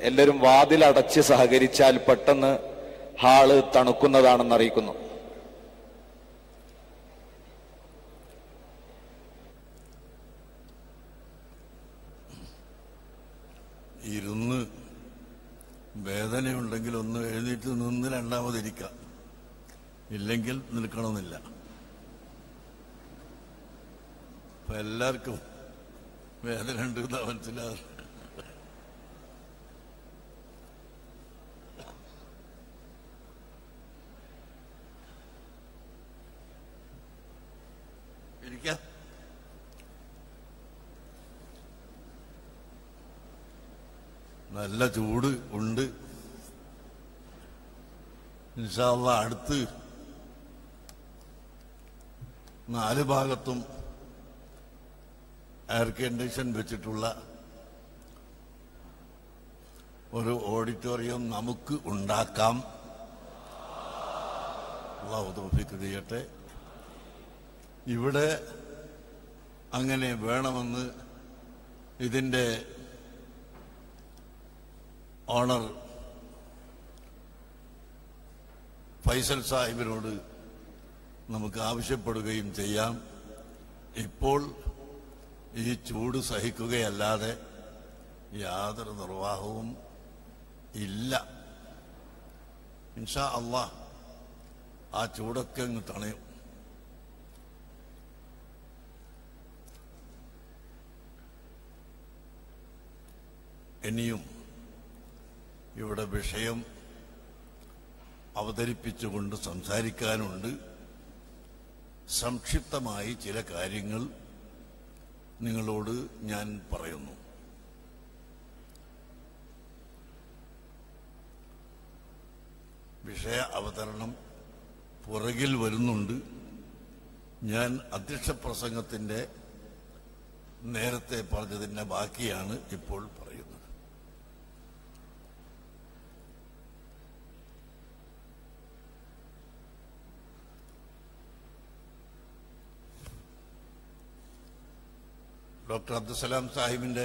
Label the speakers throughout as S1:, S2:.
S1: എല്ലാവരും വാതിലടച്ച് സഹകരിച്ചാൽ പെട്ടെന്ന് ഹാള് തണുക്കുന്നതാണെന്ന് അറിയിക്കുന്നു
S2: ഇരുന്ന് വേദനയുണ്ടെങ്കിൽ ഒന്ന് എഴുന്നേറ്റ് നിന്ന് രണ്ടാമതിരിക്കാം ഇല്ലെങ്കിൽ നിൽക്കണമെന്നില്ല ഇപ്പൊ എല്ലാവർക്കും വേദന ഉണ്ട് എന്നാ മനസ്സിലാകും ഇരിക്കാം നല്ല ചൂട് ഉണ്ട് ഇൻഷാല്ല അടുത്ത് നാല് ഭാഗത്തും എയർ കണ്ടീഷൻ വെച്ചിട്ടുള്ള ഒരു ഓഡിറ്റോറിയം നമുക്ക് ഉണ്ടാക്കാം അള്ളാഹു തൗഫീഖ് ചെയ്യട്ടെ ഇവിടെ അങ്ങനെ വേണമെന്ന് ഇതിൻ്റെ ഓണർ ഫൈസൽ സാഹിബിനോട് നമുക്ക് ആവശ്യപ്പെടുകയും ചെയ്യാം ഇപ്പോൾ ഈ ചൂട് സഹിക്കുകയല്ലാതെ യാതൊരു നിർവാഹവും ഇല്ല ഇൻഷാ അള്ളാഹ് ആ ചൂടൊക്കെ അങ്ങ് തണയും ഇനിയും ഇവിടെ വിഷയം അവതരിപ്പിച്ചുകൊണ്ട് സംസാരിക്കാനുണ്ട് സംക്ഷിപ്തമായി ചില കാര്യങ്ങൾ നിങ്ങളോട് ഞാൻ പറയുന്നു വിഷയ അവതരണം പുറകിൽ വരുന്നുണ്ട് ഞാൻ അധ്യക്ഷ പ്രസംഗത്തിന്റെ നേരത്തെ പറഞ്ഞതിന്റെ ബാക്കിയാണ് ഇപ്പോൾ പറയുന്നത് ഡോക്ടർ അബ്ദുസലാം സാഹിബിന്റെ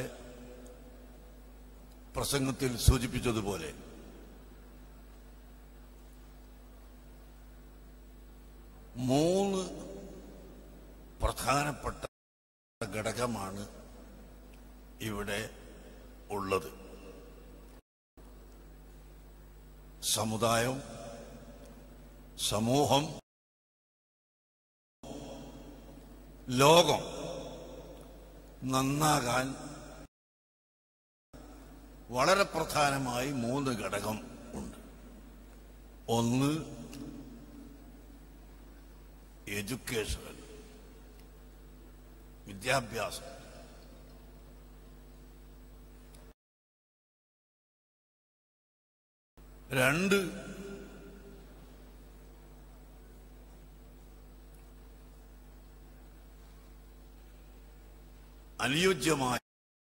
S2: പ്രസംഗത്തിൽ സൂചിപ്പിച്ചതുപോലെ മൂന്ന് പ്രധാനപ്പെട്ട ഘടകമാണ് ഇവിടെ ഉള്ളത് സമുദായം സമൂഹം ലോകം നന്നാകാൻ വളരെ പ്രധാനമായി മൂന്ന് ഘടകം ഉണ്ട് ഒന്ന് എഡ്യൂക്കേഷൻ വിദ്യാഭ്യാസം രണ്ട് അനുയോജ്യമായ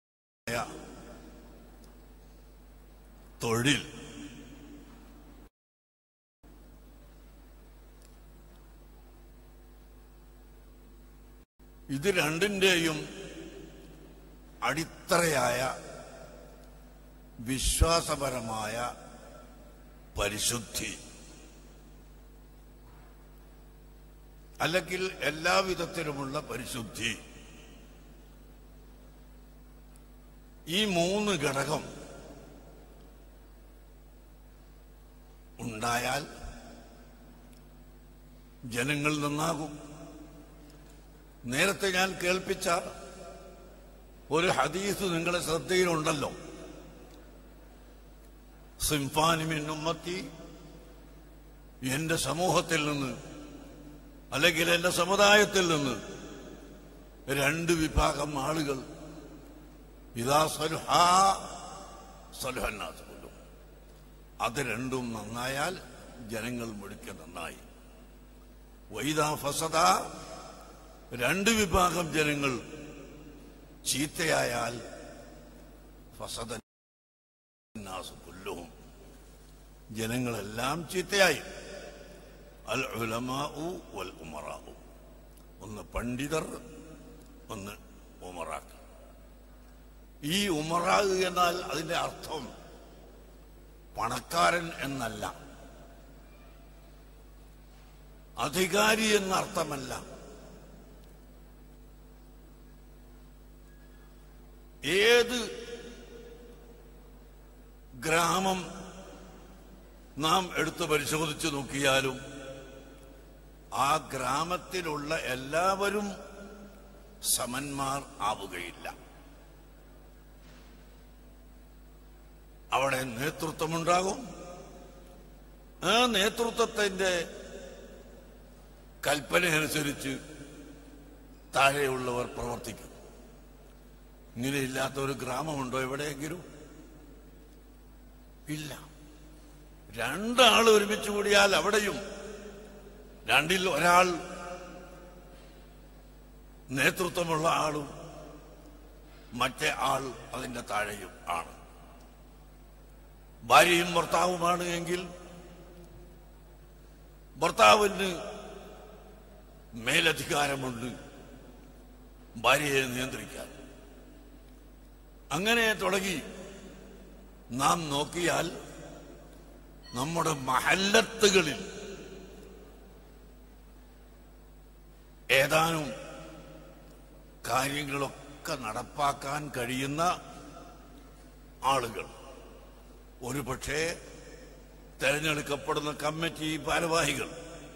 S2: തൊഴിൽ ഇത് രണ്ടിന്റെയും അടിത്തറയായ വിശ്വാസപരമായ പരിശുദ്ധി അല്ലെങ്കിൽ എല്ലാവിധത്തിലുമുള്ള പരിശുദ്ധി ഈ മൂന്ന് ഘടകം ഉണ്ടായാൽ ജനങ്ങൾ നന്നാകും നേരത്തെ ഞാൻ കേൾപ്പിച്ച ഒരു ഹദീസ് നിങ്ങളുടെ ശ്രദ്ധയിലുണ്ടല്ലോ സിംഫാനിമിൻ ഉമ്മത്തി എന്റെ സമൂഹത്തിൽ നിന്ന് അല്ലെങ്കിൽ എന്റെ സമുദായത്തിൽ നിന്ന് രണ്ട് വിഭാഗം ആളുകൾ ഇതാ സലുഹാ സലുഹന്നാസ് കൊല്ലും അത് രണ്ടും നന്നായാൽ ജനങ്ങൾ മുഴുക്കെ നന്നായി വൈദാ ഫസദ രണ്ട് വിഭാഗം ജനങ്ങൾ ചീത്തയായാൽ ഫസദ കൊല്ലും ജനങ്ങളെല്ലാം ചീത്തയായി അൽ ഉലമാഉ വൽ ഉമറാഉ ഒന്ന് പണ്ഡിതർ ഒന്ന് ഉമറാക്കൾ ഈ ഉമറാ എന്നാൽ അതിന്റെ അർത്ഥം പണക്കാരൻ എന്നല്ല അധികാരി എന്നർത്ഥമല്ല ഏത് ഗ്രാമം നാം എടുത്ത് പരിശോധിച്ചു നോക്കിയാലും ആ ഗ്രാമത്തിലുള്ള എല്ലാവരും സമന്മാർ ആവുകയില്ല അവിടെ നേതൃത്വമുണ്ടാകും ആ നേതൃത്വത്തിന്റെ കൽപ്പനയനുസരിച്ച് താഴെയുള്ളവർ പ്രവർത്തിക്കും ഇങ്ങനെയില്ലാത്ത ഒരു ഗ്രാമമുണ്ടോ എവിടെയെങ്കിലും ഇല്ല രണ്ടാൾ ഒരുമിച്ച് കൂടിയാൽ അവിടെയും രണ്ടിൽ ഒരാൾ നേതൃത്വമുള്ള ആളും മറ്റേ ആൾ അതിന്റെ താഴെയും ആണ് ഭാര്യയും ഭർത്താവുമാണ് എങ്കിൽ ഭർത്താവിന് മേലധികാരമുണ്ട് ഭാര്യയെ നിയന്ത്രിക്കാൻ അങ്ങനെ തുടങ്ങി നാം നോക്കിയാൽ നമ്മുടെ മഹല്ലത്തുകളിൽ ഏതാനും കാര്യങ്ങളൊക്കെ നടപ്പാക്കാൻ കഴിയുന്ന ആളുകൾ ഒരുപക്ഷെ തെരഞ്ഞെടുക്കപ്പെടുന്ന കമ്മിറ്റി ഭാരവാഹികൾ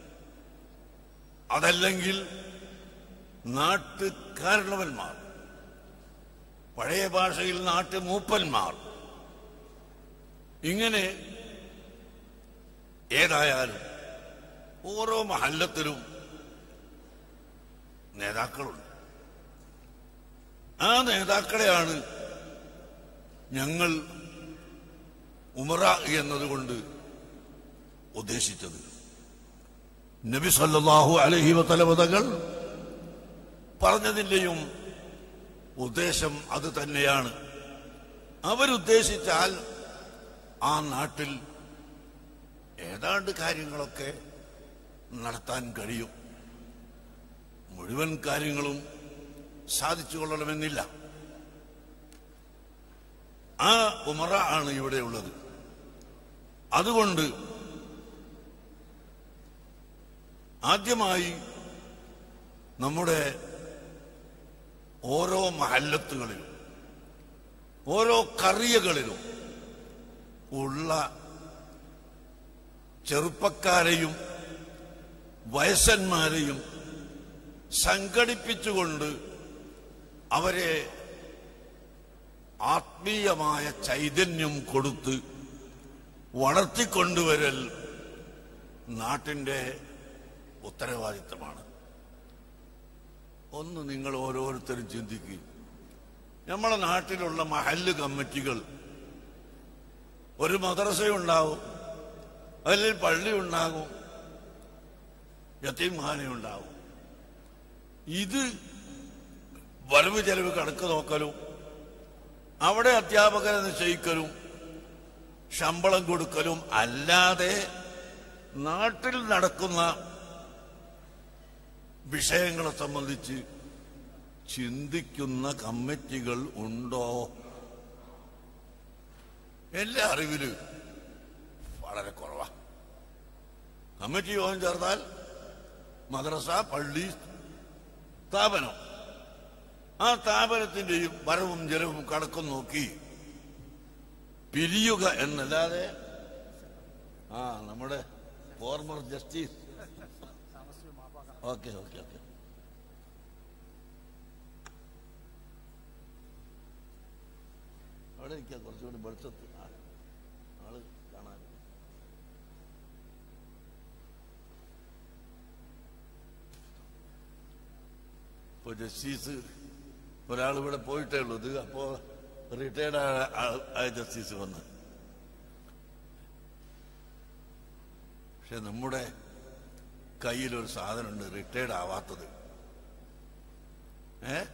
S2: അതല്ലെങ്കിൽ നാട്ടുകാരണവന്മാർ പഴയ ഭാഷയിൽ നാട്ടുമൂപ്പന്മാർ ഇങ്ങനെ ഏതായാലും ഓരോ മഹല്ലത്തിലും നേതാക്കളുണ്ട് ആ നേതാക്കളെയാണ് ഞങ്ങൾ ഉമറ എന്നതുകൊണ്ട് ഉദ്ദേശിച്ചത് നബി സല്ലല്ലാഹു അലൈഹി വതലവതകൾ പറഞ്ഞതിന്റെയും ഉദ്ദേശം അത് തന്നെയാണ് അവരുദ്ദേശിച്ചാൽ ആ നാട്ടിൽ ഏതാണ്ട് കാര്യങ്ങളൊക്കെ നടത്താൻ കഴിയും മുഴുവൻ കാര്യങ്ങളും സാധിച്ചു കൊള്ളണമെന്നില്ല ആ ഉമറ ആണ് ഇവിടെയുള്ളത് അതുകൊണ്ട് ആദ്യമായി നമ്മുടെ ഓരോ മഹല്ലത്തുകളിലും ഓരോ കറിയകളിലും ഉള്ള ചെറുപ്പക്കാരെയും വയസ്സന്മാരെയും സംഘടിപ്പിച്ചുകൊണ്ട് അവരെ ആത്മീയമായ ചൈതന്യം കൊടുത്ത് വളർത്തിക്കൊണ്ടുവരൽ നാട്ടിന്റെ ഉത്തരവാദിത്തമാണ് ഒന്ന് നിങ്ങൾ ഓരോരുത്തരും ചിന്തിക്കുക നമ്മളെ നാട്ടിലുള്ള മഹല്ല് കമ്മിറ്റികൾ ഒരു മദ്രസയുണ്ടാവും അതിൽ പള്ളി ഉണ്ടാകും യത്തീംഖാന ഉണ്ടാവും ഇത് വരവ് ചെലവ് കണക്ക് നോക്കലും അവിടെ അധ്യാപകരെ നിശ്ചയിക്കലും ശമ്പളം കൊടുക്കലും അല്ലാതെ നാട്ടിൽ നടക്കുന്ന വിഷയങ്ങളെ സംബന്ധിച്ച് ചിന്തിക്കുന്ന കമ്മിറ്റികൾ ഉണ്ടോ എന്റെ അറിവില് വളരെ കുറവാ കമ്മിറ്റി യോഗം ചേർന്നാൽ മദ്രസ പള്ളി സ്ഥാപനം ആ സ്ഥാപനത്തിന്റെയും വരവും ജലവും കണക്കും നോക്കി പിരിയുക എന്നല്ലാതെ ആ നമ്മുടെ former justice okay okay okay അവിടെ ഇരിക്കാം കുറച്ചുകൂടി വെളിച്ചത്ത് ആ, ആള് കാണാൻ ഇപ്പൊ ജസ്റ്റിസ് ഒരാൾ ഇവിടെ പോയിട്ടേ ഉള്ളൂ ഇത് അപ്പോ റിട്ടയർഡ് ആയ ജസ്റ്റിസ് വന്ന് പക്ഷെ നമ്മുടെ കയ്യിൽ ഒരു സാധനമുണ്ട് റിട്ടയർഡ് ആവാത്തത് ഏ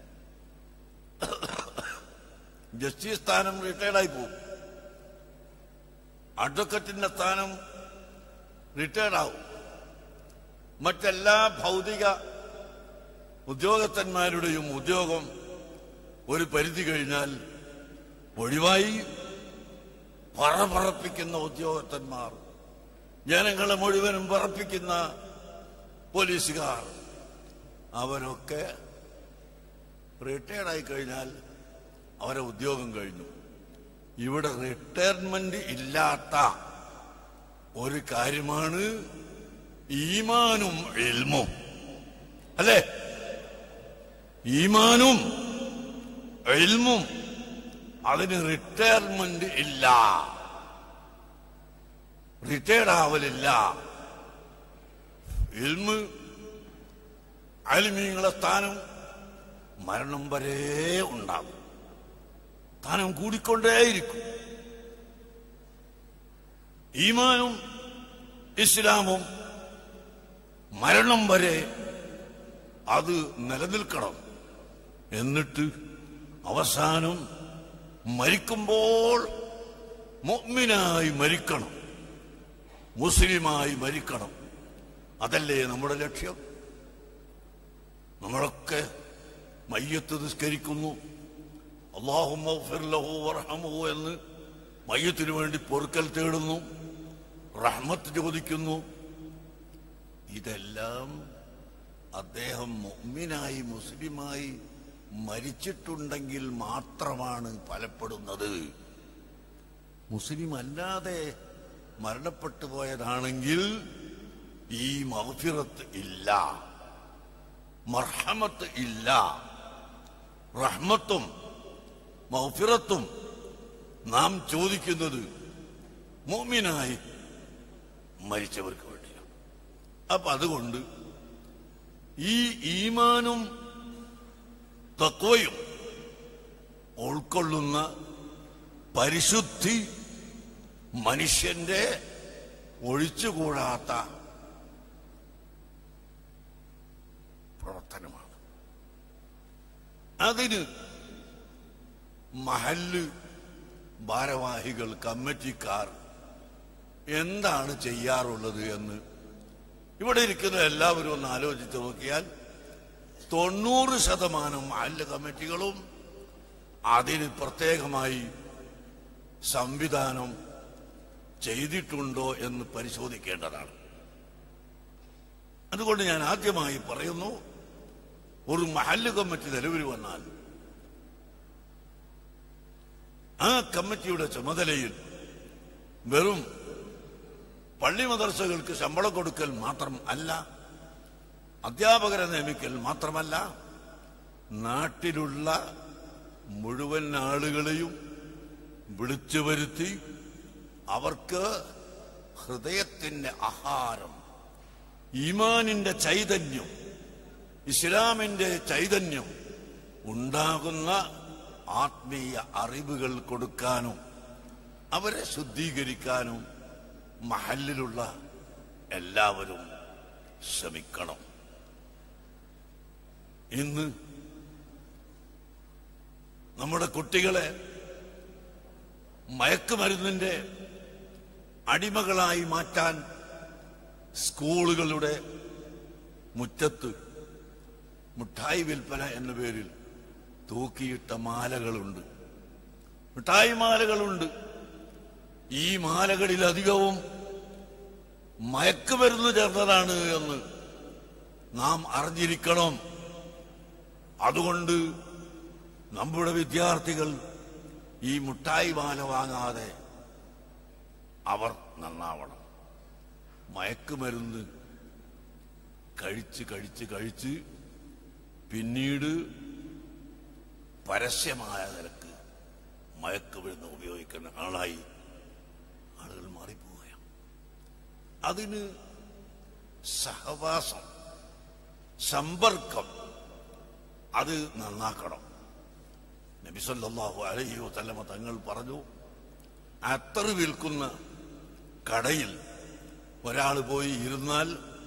S2: ജസ്റ്റിസ് സ്ഥാനം റിട്ടയർഡ് ആയി പോകും അഡ്വക്കറ്റിന്റെ സ്ഥാനം റിട്ടയർഡ് ആവും മറ്റെല്ലാ ഭൗതിക ഉദ്യോഗസ്ഥന്മാരുടെയും ഉദ്യോഗം ഒരു പരിധി കഴിഞ്ഞാൽ ഒഴിവായി പറപറപ്പിക്കുന്ന ഉദ്യോഗസ്ഥന്മാർ ജനങ്ങളെ മുഴുവനും പറപ്പിക്കുന്ന പോലീസുകാർ അവരൊക്കെ റിട്ടയർഡായി കഴിഞ്ഞാൽ അവരെ ഉദ്യോഗം കഴിഞ്ഞു ഇവിടെ റിട്ടയർമെന്റ് ഇല്ലാത്ത ഒരു കാര്യമാണ് ഈമാനും എൽമും അല്ലേ ഈമാനും എൽമും അതിന് റിട്ടയർമെന്റ് ഇല്ല റിട്ടയർഡ് ആവലില്ല ഇൽമ് അലിമീങ്ങളെ സ്ഥാനം മരണം വരെ ഉണ്ടാകും സ്ഥാനം കൂടിക്കൊണ്ടേയിരിക്കും ഈമാനും ഇസ്ലാമും മരണം വരെ അത് നിലനിൽക്കണം എന്നിട്ട് അവസാനം മരിക്കുമ്പോൾ മുഅ്മിനായി മരിക്കണം മുസ്ലിമായി മരിക്കണം അതല്ലേ നമ്മുടെ ലക്ഷ്യം നമ്മളൊക്കെ മയ്യത്ത് നിസ്കരിക്കുന്നു അള്ളാഹുമോ എന്ന് മയ്യത്തിന് വേണ്ടി പൊറുക്കൽ തേടുന്നു റഹ്മത്ത് ചോദിക്കുന്നു ഇതെല്ലാം അദ്ദേഹം മുഅ്മിനായി മുസ്ലിമായി മരിച്ചിട്ടുണ്ടെങ്കിൽ മാത്രമാണ് ഫലപ്പെടുന്നത് മുസ്ലിം അല്ലാതെ മരണപ്പെട്ടു പോയതാണെങ്കിൽ ഈ മഹഫിറത്ത് ഇല്ല മർഹമത്ത് ഇല്ല റഹ്മത്തും മഹഫിറത്തും നാം ചോദിക്കുന്നത് മോമിനായി മരിച്ചവർക്ക് വേണ്ടിയാണ് അപ്പൊ അതുകൊണ്ട് ഈ ഈമാനും തത്വയും ഉൾക്കൊള്ളുന്ന പരിശുദ്ധി മനുഷ്യന്റെ ഒഴിച്ചുകൂടാത്ത പ്രവർത്തനമാണ് അതിന് മഹല്ല് ഭാരവാഹികൾ കമ്മിറ്റിക്കാർ എന്താണ് ചെയ്യാറുള്ളത് എന്ന് ഇവിടെ ഇരിക്കുന്ന എല്ലാവരും ഒന്ന് ആലോചിച്ച് നോക്കിയാൽ തൊണ്ണൂറ് ശതമാനം മഹല്ല് കമ്മിറ്റികളും അതിന് പ്രത്യേകമായി സംവിധാനം ചെയ്തിട്ടുണ്ടോ എന്ന് പരിശോധിക്കേണ്ടതാണ് അതുകൊണ്ട് ഞാൻ ആദ്യമായി പറയുന്നു ഒരു മഹല്ല് കമ്മിറ്റി നിലവിൽ വന്നാൽ ആ കമ്മിറ്റിയുടെ ചുമതലയിൽ വെറും പള്ളി മദർസകൾക്ക് ശമ്പളം കൊടുക്കൽ മാത്രം അല്ല അധ്യാപകരെ നിയമിക്കൽ മാത്രമല്ല നാട്ടിലുള്ള മുഴുവൻ ആളുകളെയും വിളിച്ചു വരുത്തി അവർക്ക് ഹൃദയത്തിന്റെ ആഹാരം ഈമാനിന്റെ ചൈതന്യം ഇസ്ലാമിന്റെ ചൈതന്യം ഉണ്ടാകുന്ന ആത്മീയ അറിവുകൾ കൊടുക്കാനും അവരെ ശുദ്ധീകരിക്കാനും മഹലിലുള്ള എല്ലാവരും ശ്രമിക്കണം ഇന്ന് നമ്മുടെ കുട്ടികളെ മയക്കുമരുന്നിന്റെ അടിമകളായി മാറ്റാൻ സ്കൂളുകളുടെ മുറ്റത്ത് മുട്ടായി വിൽപ്പന എന്ന പേരിൽ തൂക്കിയിട്ട മാലകളുണ്ട് മിഠായി മാലകളുണ്ട് ഈ മാലകളിലധികവും മയക്കുമരുന്ന് ചേർന്നതാണ് എന്ന് നാം അറിഞ്ഞിരിക്കണം അതുകൊണ്ട് നമ്മുടെ വിദ്യാർത്ഥികൾ ഈ മുട്ടായി മാല വാങ്ങാതെ അവർ നന്നാവണം മയക്കുമരുന്ന് കഴിച്ച് കഴിച്ച് കഴിച്ച് പിന്നീട് പരസ്യമായ നിരക്ക് മയക്കുമരുന്ന് ഉപയോഗിക്കുന്ന ആളായി ആളുകൾ മാറിപ്പോവുകയാണ് അതിന് സഹവാസം സമ്പർക്കം അത് നന്നാക്കണം നബിസല്ലാഹു അലൈഹി വസല്ലമ തങ്ങൾ പറഞ്ഞു അത്തറ് വിൽക്കുന്ന കടയിൽ ഒരാൾ പോയി ഇരുന്നാൽ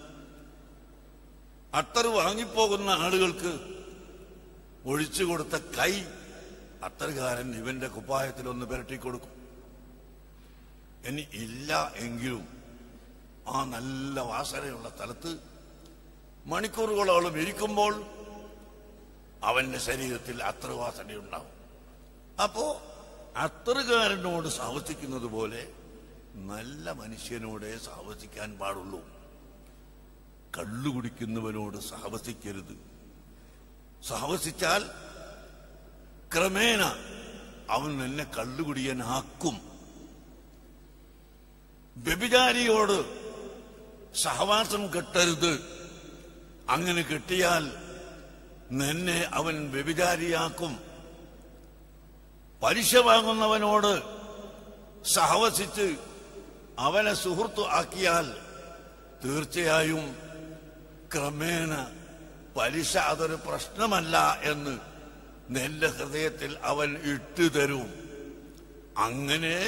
S2: അത്തറ് വാങ്ങിപ്പോകുന്ന ആളുകൾക്ക് ഒഴിച്ചു കൊടുത്ത കൈ അത്തറുകാരൻ ഇവന്റെ കുപ്പായത്തിൽ ഒന്ന് പുരട്ടി കൊടുക്കും ഇനി ഇല്ല എങ്കിലും ആ നല്ല വാസനയുള്ള സ്ഥലത്ത് മണിക്കൂറുകളോളം ഇരിക്കുമ്പോൾ അവന്റെ ശരീരത്തിൽ അത്ര വാസനയുണ്ടാവും അപ്പോ അത്തറുകാരനോട് സാഹസിക്കുന്നത് പോലെ നല്ല മനുഷ്യനോടെ സാഹസിക്കാൻ പാടുള്ളൂ കള്ളു കുടിക്കുന്നവനോട് സാഹസിക്കരുത് സാഹസിച്ചാൽ ക്രമേണ അവൻ എന്നെ കള്ളുകുടിയനാക്കും വ്യഭിചാരിയോട് സഹവാസം കെട്ടരുത് അങ്ങനെ കെട്ടിയാൽ നിന്നെ അവൻ വ്യഭിചാരിയാക്കും പലിശ വാങ്ങുന്നവനോട് സഹവസിച്ച് അവനെ സുഹൃത്തു ആക്കിയാൽ തീർച്ചയായും ക്രമേണ പലിശ അതൊരു പ്രശ്നമല്ല എന്ന് നിന്റെ ഹൃദയത്തിൽ അവൻ ഇട്ടുതരും അങ്ങനെ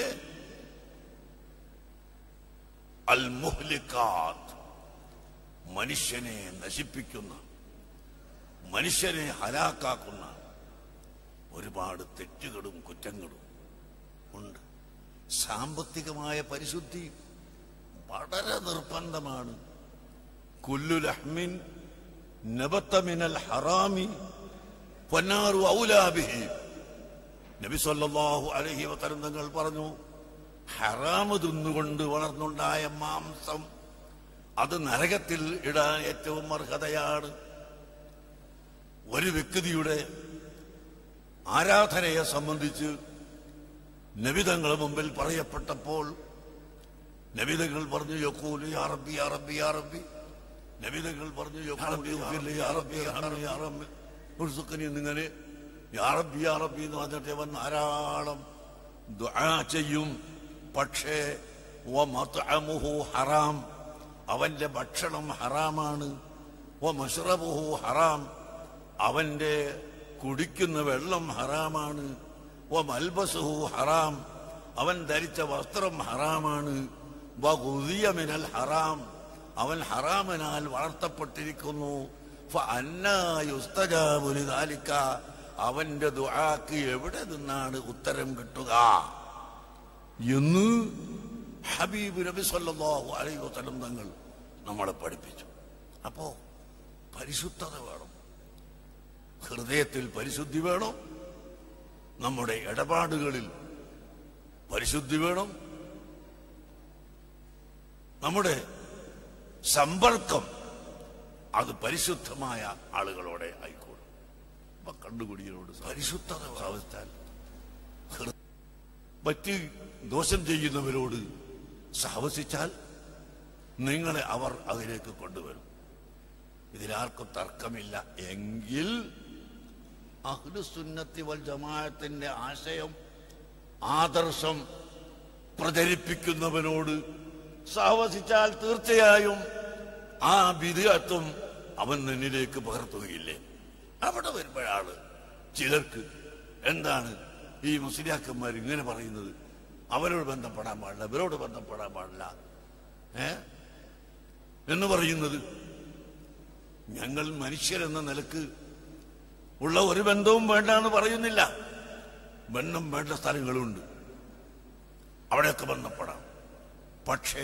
S2: അൽ മുഹ്ലിക്കാത്ത് മനുഷ്യനെ നശിപ്പിക്കുന്ന മനുഷ്യനെ ഹലാക്കാക്കുന്ന ഒരുപാട് തെറ്റുകളും കുറ്റങ്ങളും ഉണ്ട് സാമ്പത്തികമായ പരിശുദ്ധി വളരെ നിർബന്ധമാണ് കുല്ലു ലഹ്മിൻ നബത്തമിനൽ ഹറാമി പൊന്നാറു ഔലാബിഹി നബി സല്ലല്ലാഹു അലൈഹി വസല്ലം തങ്ങൾ പറഞ്ഞു ഹറാമ് തിന്നുകൊണ്ട് വളർന്നുണ്ടായ മാംസം അത് നരകത്തിൽ ഇടാൻ ഏറ്റവും അർഹതയാണ് ഒരു വ്യക്തിയുടെ ആരാധനയെ സംബന്ധിച്ച് നബിതങ്ങൾ മുമ്പിൽ പറയപ്പെട്ടപ്പോൾ നബിതങ്ങൾ പറഞ്ഞു യക്കൂലു യാ റബ്ബി യാ റബ്ബി യാ റബ്ബി നബിതങ്ങൾ പറഞ്ഞു യക്കൂലു യഗ്ഫിർലി യാ റബ്ബി യാ റബ്ബി യാ റബ്ബി ഉർസുഖനി എന്നിങ്ങനെ യാ റബ്ബി യാ റബ്ബി എന്ന് പറഞ്ഞിട്ട് അവൻ ധാരാളം ദുആ ചെയ്യും പക്ഷേ വമത്അമുഹു ഹറാം അവന്റെ ഭക്ഷണം ഹറാമാണ് വമശ്റബുഹു ഹറാം അവന്റെ കുടിക്കുന്ന വെള്ളം ഹറാമാണ് വമൽബസുഹു ഹറാം അവൻ ധരിച്ച വസ്ത്രം ഹറാമാണ് വഗുദിയ മിനൽ ഹറാം അവൻ ഹറാമിനാൽ വളർത്തപ്പെട്ടിരിക്കുന്നു ഫഅന്നാ യുസ്തജാബു ലിദാലിക അവന്റെ ദുആക്ക് എവിടെ നിന്നാണ് ഉത്തരം കിട്ടുക എന്ന് ഹബീബ് നബി സല്ലല്ലാഹു അലൈഹി വസല്ലം തങ്ങൾ നമ്മളെ പഠിപ്പിച്ചു അപ്പോ പരിശുദ്ധത വേണം ഹൃദയത്തിൽ പരിശുദ്ധി വേണം നമ്മുടെ ഇടപാടുകളിൽ പരിശുദ്ധി വേണം നമ്മുടെ സമ്പർക്കം അത് പരിശുദ്ധമായ ആളുകളോടെ ആയിക്കോളും അപ്പൊ കണ്ടുപിടിയോട് പരിശുദ്ധത സാധിച്ചാൽ മറ്റ് ദോഷം ചെയ്യുന്നവരോട് സാഹസിച്ചാൽ നിങ്ങളെ അവർ അതിലേക്ക് കൊണ്ടുവരും ഇതിലാർക്കും തർക്കമില്ല എങ്കിൽ അഹ്ലുസുന്നത്തി വൽ ജമാഅത്തിന്റെ ആശയം ആദർശം പ്രചരിപ്പിക്കുന്നവനോട് സാഹസിച്ചാൽ തീർച്ചയായും ആ വിധിയത്വം അവൻ നിന്നിലേക്ക് പകർത്തുകയില്ലേ അവിടെ വരുമ്പോഴാണ് ചിലർക്ക് എന്താണ് ഈ മുസ്ലിയാക്കന്മാർ ഇങ്ങനെ പറയുന്നത് അവരോട് ബന്ധപ്പെടാൻ പാടില്ല ഇവരോട് ബന്ധപ്പെടാൻ പാടില്ല ഏ എന്ന് പറയുന്നത് ഞങ്ങൾ മനുഷ്യരെന്ന നിലക്ക് ഉള്ള ഒരു ബന്ധവും വേണ്ട എന്ന് പറയുന്നില്ല ബന്ധം വേണ്ട സ്ഥലങ്ങളുണ്ട് അവിടെയൊക്കെ ബന്ധപ്പെടാം പക്ഷേ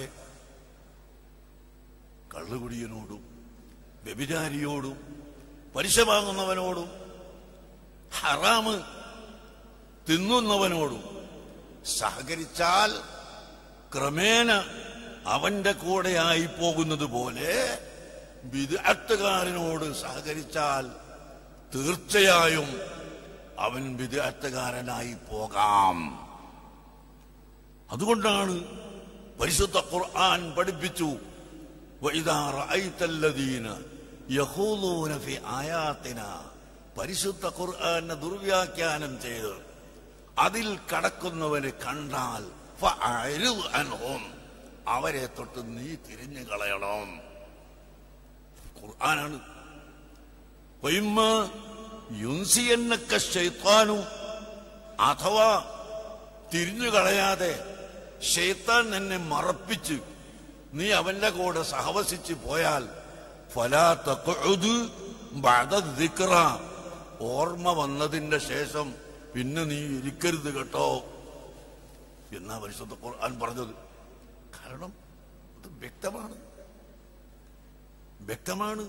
S2: കള്ളുകുടിയനോടും വ്യഭിചാരിയോടും പലിശ വാങ്ങുന്നവനോടും ഹറാമ് തിന്നുന്നവനോടും സഹകരിച്ചാൽ ക്രമേണ അവന്റെ കൂടെയായി പോകുന്നത് പോലെ വിദഗ്ധകാരനോട് സഹകരിച്ചാൽ തീർച്ചയായും അവൻ വിദഗ്ധകാരനായി പോകാം അതുകൊണ്ടാണ് പരിശുദ്ധ ഖുർആൻ പഠിപ്പിച്ചു وَإِذَا رَأَيْتَ الَّذِينَ يَخُوضُونَ فِي آيَاتِنَا പരിശുദ്ധ ഖുർആനെ ദുർവ്യാഖ്യാനം ചെയ്ത് അതിൽ കടക്കുന്നവരെ കണ്ടാൽ ഫഅരിദ് അൻഹും അവരെ തൊട്ട് നീ തിരിഞ്ഞു കളയണം ഖുർആനാണ് വൈമ്മ യുൻസിയന്നക്ക ശൈത്താനു അഥവാ തിരിഞ്ഞു കളയാതെ ഷെയ്ത്താൻ നിന്നെ മറപ്പിച്ച് നീ അവന്റെ കൂടെ സഹവസിച്ച് പോയാൽ ഫലാ തഖഉദ് ബഅദ ദിക്റ ഓർമ്മ വന്നതിന്റെ ശേഷം പിന്നെ നീ ഇരിക്കരുത് കേട്ടോ എന്നാ പരിശുദ്ധ ഖുർആൻ പറഞ്ഞത് കാരണം അത് വ്യക്തമാണ് വ്യക്തമാണ്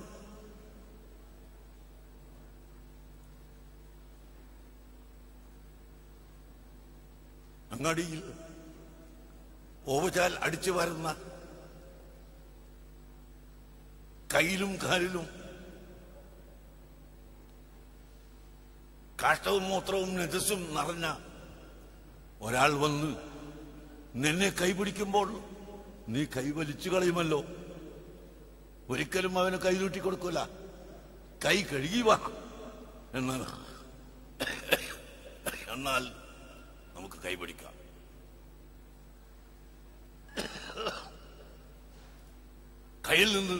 S2: അങ്ങാടിയിൽ ഓവചാൽ അടിച്ചു വരുന്ന കയ്യിലും കാലിലും കാഷ്ടവും മൂത്രവും നെജസും നിറഞ്ഞ ഒരാൾ വന്ന് നിന്നെ കൈപിടിക്കുമ്പോൾ നീ കൈവലിച്ചു കളയുമല്ലോ ഒരിക്കലും അവന് കൈ നീട്ടി കൊടുക്കൂല കൈ കഴുകി വാ എന്നാൽ എന്നാൽ നമുക്ക് കൈപിടിക്കാം കയ്യിൽ നിന്ന്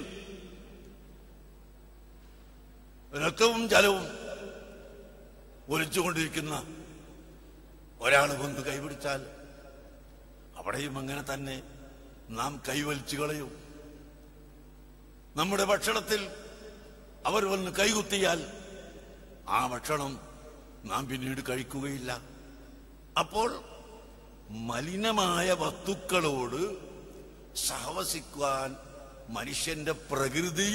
S2: രക്തവും ജലവും ഒലിച്ചുകൊണ്ടിരിക്കുന്ന ഒരാൾ വന്ന് കൈപിടിച്ചാൽ അവിടെയും അങ്ങനെ തന്നെ നാം കൈവലിച്ചു കളയും നമ്മുടെ ഭക്ഷണത്തിൽ അവർ വന്ന് കൈകുത്തിയാൽ ആ ഭക്ഷണം നാം പിന്നീട് കഴിക്കുകയില്ല അപ്പോൾ മലിനമായ വസ്തുക്കളോട് സഹവസിക്കുവാൻ മനുഷ്യന്റെ പ്രകൃതി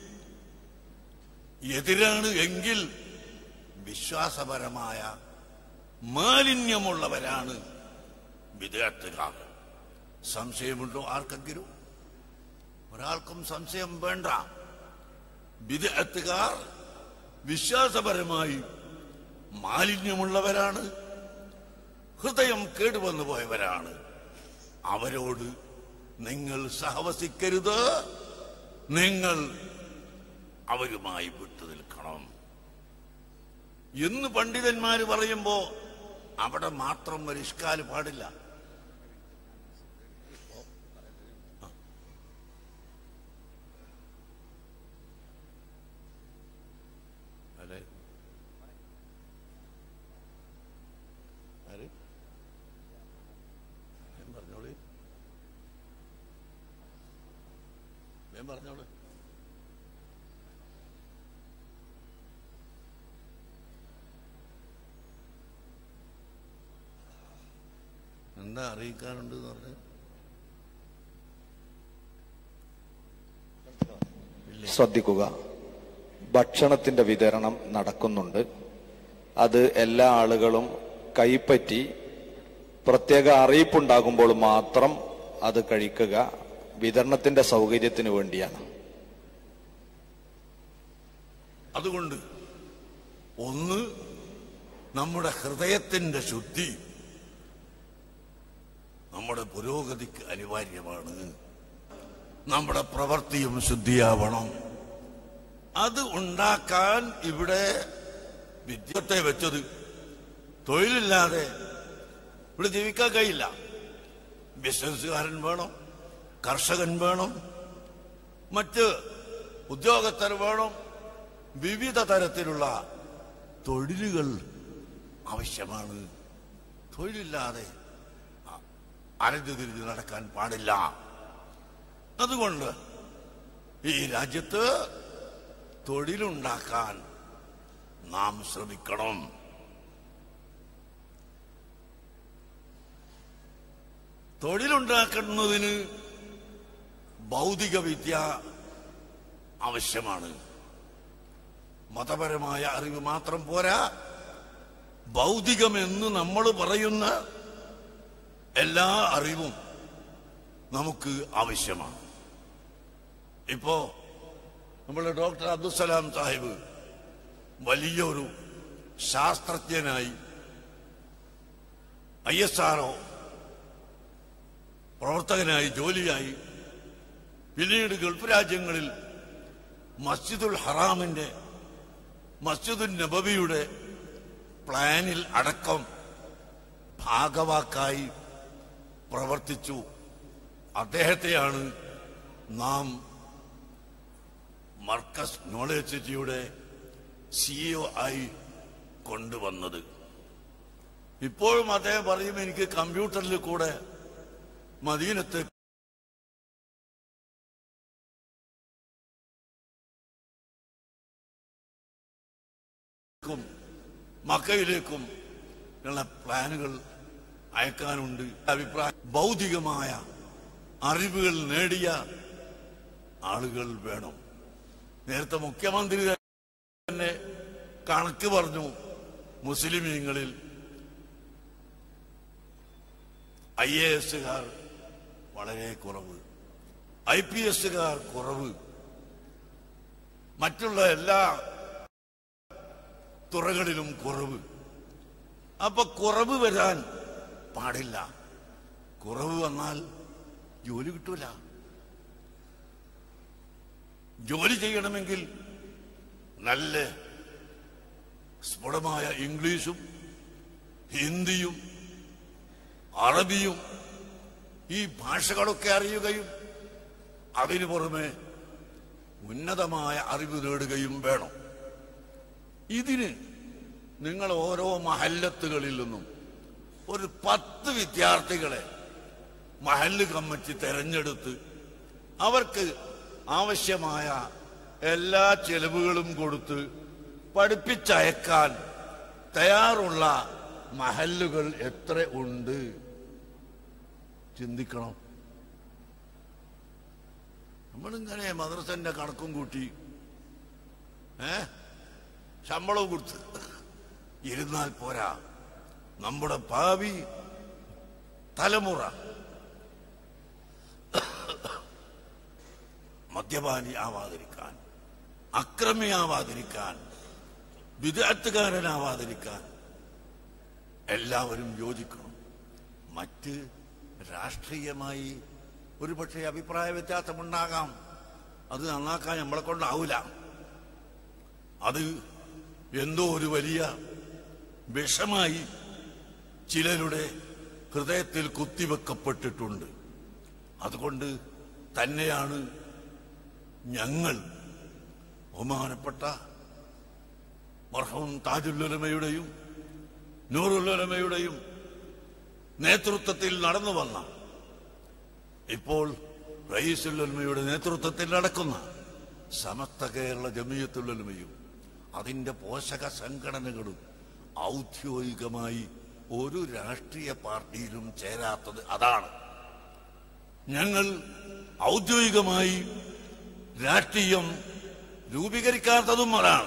S2: എതിരാണ് എങ്കിൽ വിശ്വാസപരമായ മാലിന്യമുള്ളവരാണ് വിദേഹത്തുകാർ സംശയമുണ്ടോ ആർക്കെങ്കിലും ഒരാൾക്കും സംശയം വേണ്ട വിദേഹത്തുകാർ വിശ്വാസപരമായി മാലിന്യമുള്ളവരാണ് ഹൃദയം കേടുവന്നു പോയവരാണ് അവരോട് നിങ്ങൾ സഹവസിക്കരുത് നിങ്ങൾ അവരുമായി വിട്ടു നിൽക്കണം എന്ന് പണ്ഡിതന്മാര് പറയുമ്പോ അവിടെ മാത്രം ഒരു ഇഷ്കാല് പാടില്ല അല്ലേ ആര് ഞാൻ പറഞ്ഞോളി ഞാൻ പറഞ്ഞോളൂ എന്താ അറിയിക്കാനുണ്ട് എന്ന് പറഞ്ഞു
S1: ശ്രദ്ധിക്കുക ഭക്ഷണത്തിന്റെ വിതരണം നടക്കുന്നുണ്ട് അത് എല്ലാ ആളുകളും കൈപ്പറ്റി പ്രത്യേക അറിയിപ്പുണ്ടാകുമ്പോൾ മാത്രം അത് കഴിക്കുക വിതരണത്തിന്റെ സൗകര്യത്തിന് വേണ്ടിയാണ്
S2: അതുകൊണ്ട് ഒന്ന് നമ്മുടെ ഹൃദയത്തിന്റെ ശുദ്ധി നമ്മുടെ പുരോഗതിക്ക് അനിവാര്യമാണ് നമ്മുടെ പ്രവൃത്തിയും ശുദ്ധിയാവണം അത് ഉണ്ടാക്കാൻ ഇവിടെ വിദ്യത്തെ വെച്ചത് തൊഴിലില്ലാതെ ഇവിടെ ജീവിക്കാൻ കഴിയില്ല ബിസിനസ്സുകാരൻ വേണം കർഷകൻ വേണം മറ്റ് ഉദ്യോഗസ്ഥർ വേണം വിവിധ തരത്തിലുള്ള തൊഴിലുകൾ ആവശ്യമാണ് തൊഴിലില്ലാതെ അ- അരഞ്ഞു തിരിഞ്ഞ് നടക്കാൻ പാടില്ല അതുകൊണ്ട് ഈ രാജ്യത്ത് തൊഴിലുണ്ടാക്കാൻ നാം ശ്രമിക്കണം തൊഴിലുണ്ടാക്കുന്നതിന് ഭൗതിക വിദ്യ ആവശ്യമാണ് മതപരമായ അറിവ് മാത്രം പോരാ ഭൗതികമെന്ന് നമ്മൾ പറയുന്ന എല്ലാ അറിവും നമുക്ക് ആവശ്യമാണ് ഇപ്പോ നമ്മുടെ ഡോക്ടർ അബ്ദുസലാം സാഹിബ് വലിയൊരു ശാസ്ത്രജ്ഞനായി ഐ എസ് ആർഒ പ്രവർത്തകനായി ജോലിയായി പിന്നീട് ഗൾഫ് രാജ്യങ്ങളിൽ മസ്ജിദുൽ ഹറാമിന്റെ മസ്ജിദുൽ നബവിയുടെ പ്ലാനിൽ അടക്കം ഭാഗവാക്കായി പ്രവർത്തിച്ചു അദ്ദേഹത്തെയാണ് നാം മർക്കസ് നോളജ് സിറ്റിയുടെ സിഇഒ ആയി കൊണ്ടുവന്നത് ഇപ്പോഴും അദ്ദേഹം പറയും എനിക്ക് കമ്പ്യൂട്ടറിൽ കൂടെ മദീനത്തെ ക്കും മക്കയിലേക്കും ഉള്ള പ്ലാനുകൾ അയക്കാനുണ്ട് അഭിപ്രായം ഭൗതികമായ അറിവുകൾ നേടിയ ആളുകൾ വേണം നേരത്തെ മുഖ്യമന്ത്രി തന്നെ കണക്ക് പറഞ്ഞു മുസ്ലിമീങ്ങളിൽ ഐ എ എസുകാർ വളരെ കുറവ് ഐ പി എസുകാർ കുറവ് മറ്റുള്ള എല്ലാ തുറകളിലും കുറവ് അപ്പൊ കുറവ് വരാൻ പാടില്ല കുറവ് വന്നാൽ ജോലി കിട്ടൂല ജോലി ചെയ്യണമെങ്കിൽ നല്ല സ്ഫുടമായ ഇംഗ്ലീഷും ഹിന്ദിയും അറബിയും ഈ ഭാഷകളൊക്കെ അറിയുകയും അതിനു പുറമെ ഉന്നതമായ അറിവ് നേടുകയും വേണം ഇതിന് നിങ്ങൾ ഓരോ മഹല്ലത്തുകളിൽ നിന്നും ഒരു പത്ത് വിദ്യാർത്ഥികളെ മഹല്ല് കമ്മിറ്റി തെരഞ്ഞെടുത്ത് അവർക്ക് ആവശ്യമായ എല്ലാ ചെലവുകളും കൊടുത്ത് പഠിപ്പിച്ചയക്കാൻ തയ്യാറുള്ള മഹല്ലുകൾ എത്ര ഉണ്ട് ചിന്തിക്കണം നമ്മളിങ്ങനെ മദ്രസന്റെ കണക്കും കൂട്ടി ഏ ശമ്പളവും കൊടുത്ത് ഇരുന്നാൽ പോരാ നമ്മുടെ ഭാവി തലമുറ മദ്യപാനി ആവാതിരിക്കാൻ അക്രമിയാവാതിരിക്കാൻ വിദഗ്ധകാരനാവാതിരിക്കാൻ എല്ലാവരും യോജിക്കണം മറ്റ് രാഷ്ട്രീയമായി ഒരുപക്ഷെ അഭിപ്രായ വ്യത്യാസമുണ്ടാകാം അത് നന്നാക്കാൻ നമ്മളെ കൊണ്ടാവൂല അത് എന്തോ ഒരു വലിയ വിഷമായി ചിലരുടെ ഹൃദയത്തിൽ കുത്തിവെക്കപ്പെട്ടിട്ടുണ്ട് അതുകൊണ്ട് തന്നെയാണ് ഞങ്ങൾ ബഹുമാനപ്പെട്ട മർഹവും താജുല്ലുലമയുടെയും നൂറുല്ലുലമയുടെയും നേതൃത്വത്തിൽ നടന്നു വന്ന ഇപ്പോൾ റയീസുല്ലുലമയുടെ നേതൃത്വത്തിൽ നടക്കുന്ന സമസ്ത കേരള ജമീയത്തുല്ലുലമയും അതിന്റെ പോഷക സംഘടനകളും ഔദ്യോഗികമായി ഒരു രാഷ്ട്രീയ പാർട്ടിയിലും ചേരാത്തത് അതാണ് ഞങ്ങൾ ഔദ്യോഗികമായി രാഷ്ട്രീയം രൂപീകരിക്കാത്തതും അതാണ്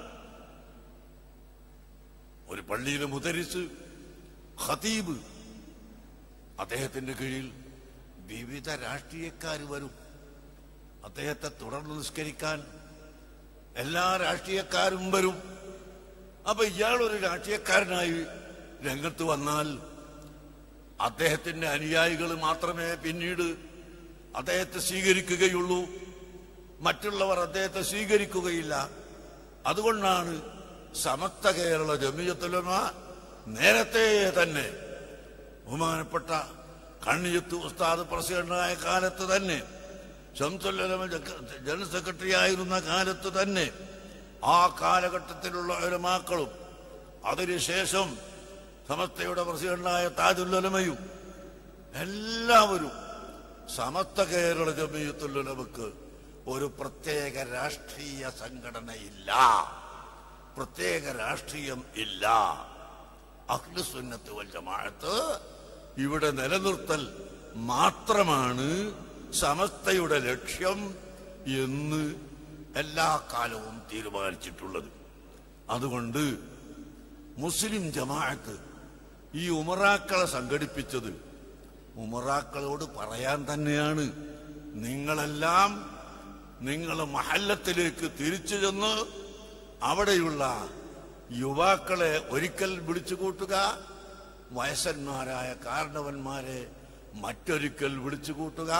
S2: ഒരു പള്ളിയിലെ മുതരിസ് ഖതീബ് അദ്ദേഹത്തിന്റെ കീഴിൽ വിവിധ രാഷ്ട്രീയക്കാർ വരും അദ്ദേഹത്തെ തുടർന്ന് നിസ്കരിക്കാൻ എല്ലാ രാഷ്ട്രീയക്കാരും വരും അപ്പൊ ഇയാൾ ഒരു രാഷ്ട്രീയക്കാരനായി രംഗത്ത് വന്നാൽ അദ്ദേഹത്തിന്റെ അനുയായികൾ മാത്രമേ പിന്നീട് അദ്ദേഹത്തെ സ്വീകരിക്കുകയുള്ളൂ മറ്റുള്ളവർ അദ്ദേഹത്തെ സ്വീകരിക്കുകയില്ല അതുകൊണ്ടാണ് സമസ്ത കേരള ജമിയത്തുലമ നേരത്തെ തന്നെ ബഹുമാനപ്പെട്ട കണ്ണിയത്ത് ഉസ്താദ് പ്രസിഡന്റായ കാലത്ത് തന്നെ ഷംസുല്ലമ ജനറൽ സെക്രട്ടറി ആയിരുന്ന കാലത്ത് തന്നെ ആ കാലഘട്ടത്തിലുള്ള ഉലമാക്കളും അതിനുശേഷം സമസ്തയുടെ പ്രസിഡന്റായ താജുല്ലമയും എല്ലാവരും സമസ്ത കേരള ജമീയത്തുല്ലമക്ക് ഒരു പ്രത്യേക രാഷ്ട്രീയ സംഘടനയില്ല പ്രത്യേക രാഷ്ട്രീയം ഇല്ല അഖിലുസുന്നത്ത് വൽ ജമാഅത്ത് ഇവിടെ നിലനിർത്തൽ മാത്രമാണ് സമസ്തയുടെ ലക്ഷ്യം എന്ന് എല്ലാ കാലവും തീരുമാനിച്ചിട്ടുള്ളത് അതുകൊണ്ട് മുസ്ലിം ജമാഅത്ത് ഈ ഉമറാക്കളെ സംഘടിപ്പിച്ചത് ഉമറാക്കളോട് പറയാൻ തന്നെയാണ് നിങ്ങളെല്ലാം നിങ്ങൾ മഹല്ലത്തിലേക്ക് തിരിച്ചു ചെന്ന് അവിടെയുള്ള യുവാക്കളെ ഒരിക്കൽ വിളിച്ചു കൂട്ടുക വയസ്സന്മാരായ കാരണവന്മാരെ മറ്റൊരിക്കൽ വിളിച്ചു കൂട്ടുക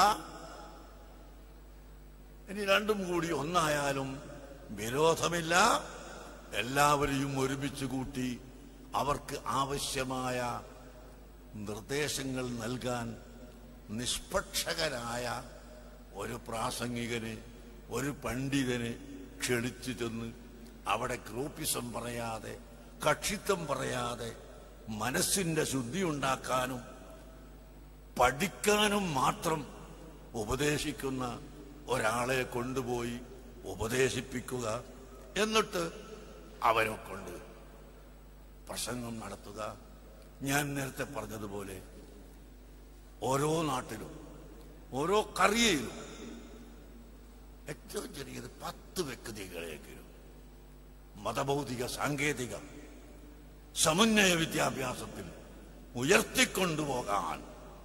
S2: ഇനി രണ്ടും കൂടി ഒന്നായാലും വിരോധമില്ല എല്ലാവരെയും ഒരുമിച്ച് കൂട്ടി അവർക്ക് ആവശ്യമായ നിർദ്ദേശങ്ങൾ നൽകാൻ നിഷ്പക്ഷകരായ ഒരു പ്രാസംഗികന് ഒരു പണ്ഡിതന് ക്ഷണിച്ചു ചെന്ന് അവിടെ ഗ്രൂപ്പിസം പറയാതെ കക്ഷിത്വം പറയാതെ മനസ്സിന്റെ ശുദ്ധി ഉണ്ടാക്കാനും പഠിക്കാനും മാത്രം ഉപദേശിക്കുന്ന ഒരാളെ കൊണ്ടുപോയി ഉപദേശിപ്പിക്കുക എന്നിട്ട് അവരെ കൊണ്ട് പ്രസംഗം നടത്തുക ഞാൻ നേരത്തെ പറഞ്ഞതുപോലെ ഓരോ നാട്ടിലും ഓരോ കറിയയിലും ഏറ്റവും ചെറിയത് പത്ത് വ്യക്തികളെങ്കിലും മതഭൗതിക സാങ്കേതിക സമന്വയ വിദ്യാഭ്യാസത്തിൽ ഉയർത്തിക്കൊണ്ടുപോകാൻ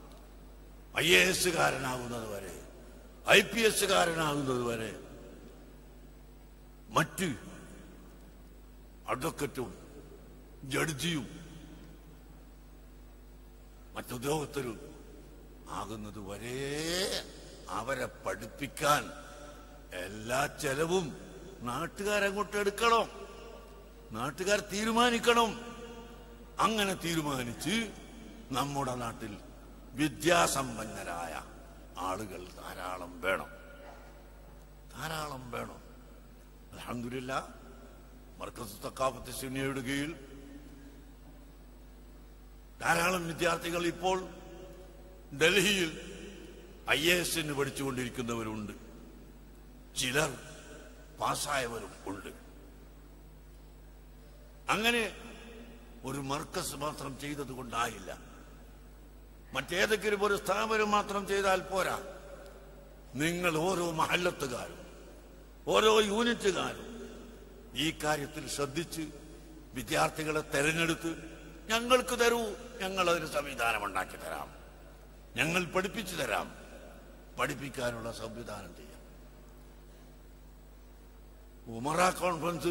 S2: ഐ എ എസുകാരനാകുന്നത് വരെ ഐ പി എസുകാരനാകുന്നത് വരെ മറ്റ് അഡ്വക്കറ്റും ജഡ്ജിയും മറ്റുദ്യോഗസ്ഥരും ആകുന്നത് വരെ അവരെ പഠിപ്പിക്കാൻ എല്ലാ ചെലവും നാട്ടുകാരങ്ങോട്ട് എടുക്കണം നാട്ടുകാർ തീരുമാനിക്കണം അങ്ങനെ തീരുമാനിച്ച് നമ്മുടെ നാട്ടിൽ വിദ്യാസമ്പന്നരായ ആളുകൾ ധാരാളം വേണം ധാരാളം വേണം അലഹമില്ല മർക്കസ് തക്കാഫത്ത് സുന്നിയുടെ കീഴിൽ ധാരാളം വിദ്യാർത്ഥികൾ ഇപ്പോൾ ഡൽഹിയിൽ ഐ എ എസിന് പഠിച്ചുകൊണ്ടിരിക്കുന്നവരുണ്ട് ചിലർ പാസ്സായവരും ഉണ്ട് അങ്ങനെ ഒരു മർക്കസ് മാത്രം ചെയ്തത് കൊണ്ടായില്ല മറ്റേതെങ്കിലും ഒരു സ്ഥാപനം മാത്രം ചെയ്താൽ പോരാ നിങ്ങൾ ഓരോ മഹല്ലത്തുകാരും ഓരോ യൂണിറ്റുകാരും ഈ കാര്യത്തിൽ ശ്രദ്ധിച്ച് വിദ്യാർത്ഥികളെ തെരഞ്ഞെടുത്ത് ഞങ്ങൾക്ക് തരൂ ഞങ്ങൾ അതിന് സംവിധാനം ഉണ്ടാക്കി തരാം ഞങ്ങൾ പഠിപ്പിച്ചു തരാം പഠിപ്പിക്കാനുള്ള സംവിധാനം ചെയ്യാം ഉമറ കോൺഫറൻസ്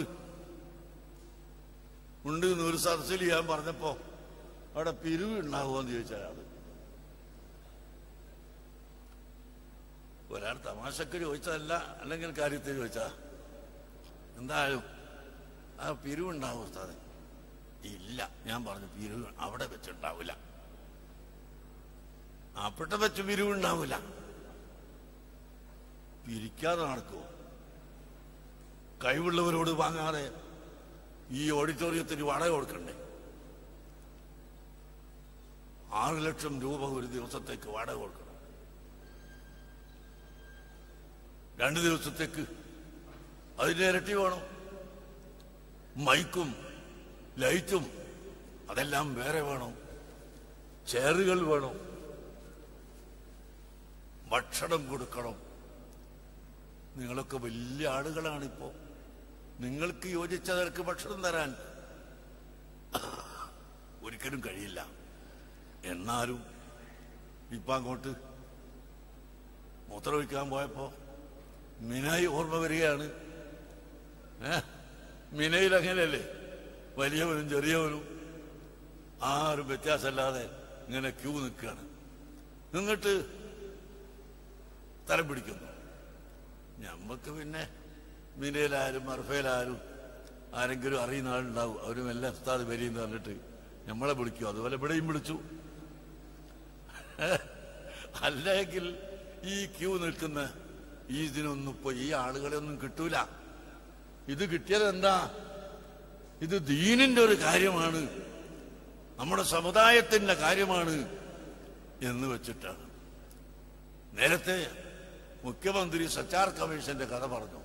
S2: ഉണ്ട് എന്ന് ഒരു സദസ്സിൽ ഞാൻ പറഞ്ഞപ്പോ അവിടെ പിരിവ് ഉണ്ടാകുമോ എന്ന് ചോദിച്ചാൽ ആള് ഒരാൾ തമാശക്ക് ചോദിച്ചതല്ല അല്ലെങ്കിൽ കാര്യത്തിൽ ചോദിച്ചാ എന്തായാലും ആ പിരിവുണ്ടാവും ഉസ്താദെ ഇല്ല ഞാൻ പറഞ്ഞു പിരിവ് അവിടെ വെച്ചുണ്ടാവില്ല അവിടെ വെച്ച് പിരിവുണ്ടാവില്ല പിരിക്കാതെ നടക്കുമോ കഴിവുള്ളവരോട് വാങ്ങാതെ ഈ ഓഡിറ്റോറിയത്തിന് വാടക കൊടുക്കണ്ടേ ആറ് ലക്ഷം രൂപ ഒരു ദിവസത്തേക്ക് വാടക കൊടുക്കണം രണ്ട് ദിവസത്തേക്ക് അതിന്റെ ഇരട്ടി വേണം മൈക്കും ലൈറ്റും അതെല്ലാം വേറെ വേണം ചെയറുകൾ വേണം ഭക്ഷണം കൊടുക്കണം നിങ്ങളൊക്കെ വലിയ ആളുകളാണിപ്പോ നിങ്ങൾക്ക് യോജിച്ച നിരക്ക് ഭക്ഷണം തരാൻ ഒരിക്കലും കഴിയില്ല എന്നാലും ഇപ്പൊ അങ്ങോട്ട് മൂത്രമൊഴിക്കാൻ പോയപ്പോ മിനായി ഓർമ്മ വരികയാണ് ഏ മിനയിൽ അങ്ങനെയല്ലേ വലിയവനും ചെറിയവനും ആരും വ്യത്യാസമല്ലാതെ ഇങ്ങനെ ക്യൂ നിൽക്കുകയാണ് നിന്നിട്ട് തരം പിടിക്കുന്നു ഞമ്മക്ക് പിന്നെ മിനയിലായാലും മർഫയിലായാലും ആരെങ്കിലും അറിയുന്ന ആളുണ്ടാവും അവരും എല്ലാം ഉസ്താദ് വരിയെന്ന് പറഞ്ഞിട്ട് നമ്മളെ വിളിക്കും അതുപോലെ ഇവിടെയും വിളിച്ചു അല്ലെങ്കിൽ ഈ ക്യൂ നിൽക്കുന്ന ഈ ഇതിനൊന്നും ഇപ്പൊ ഈ ആളുകളെ ഒന്നും കിട്ടൂല ഇത് കിട്ടിയത് എന്താ ഇത് ദീനിന്റെ ഒരു കാര്യമാണ് നമ്മുടെ സമുദായത്തിന്റെ കാര്യമാണ് എന്ന് വെച്ചിട്ടാണ് നേരത്തെ മുഖ്യമന്ത്രി സച്ചാർ കമ്മീഷന്റെ കഥ പറഞ്ഞു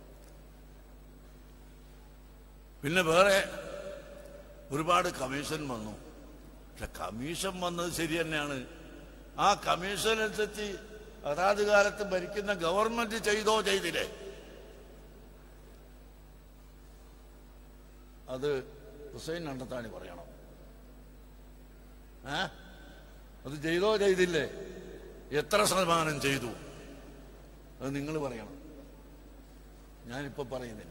S2: പിന്നെ വേറെ ഒരുപാട് കമ്മീഷൻ വന്നു പക്ഷെ കമ്മീഷൻ വന്നത് ശരി തന്നെയാണ് ആ കമ്മീഷൻ അനുസരിച്ച് അതാത് കാലത്ത് ഭരിക്കുന്ന ഗവൺമെന്റ് ചെയ്തോ ചെയ്തില്ലേ അത് ഹുസൈൻ കണ്ടെത്താണി പറയണം ഏ അത് ചെയ്തോ ചെയ്തില്ലേ എത്ര ശതമാനം ചെയ്തു അത് നിങ്ങൾ പറയണം ഞാനിപ്പോ പറയുന്നില്ല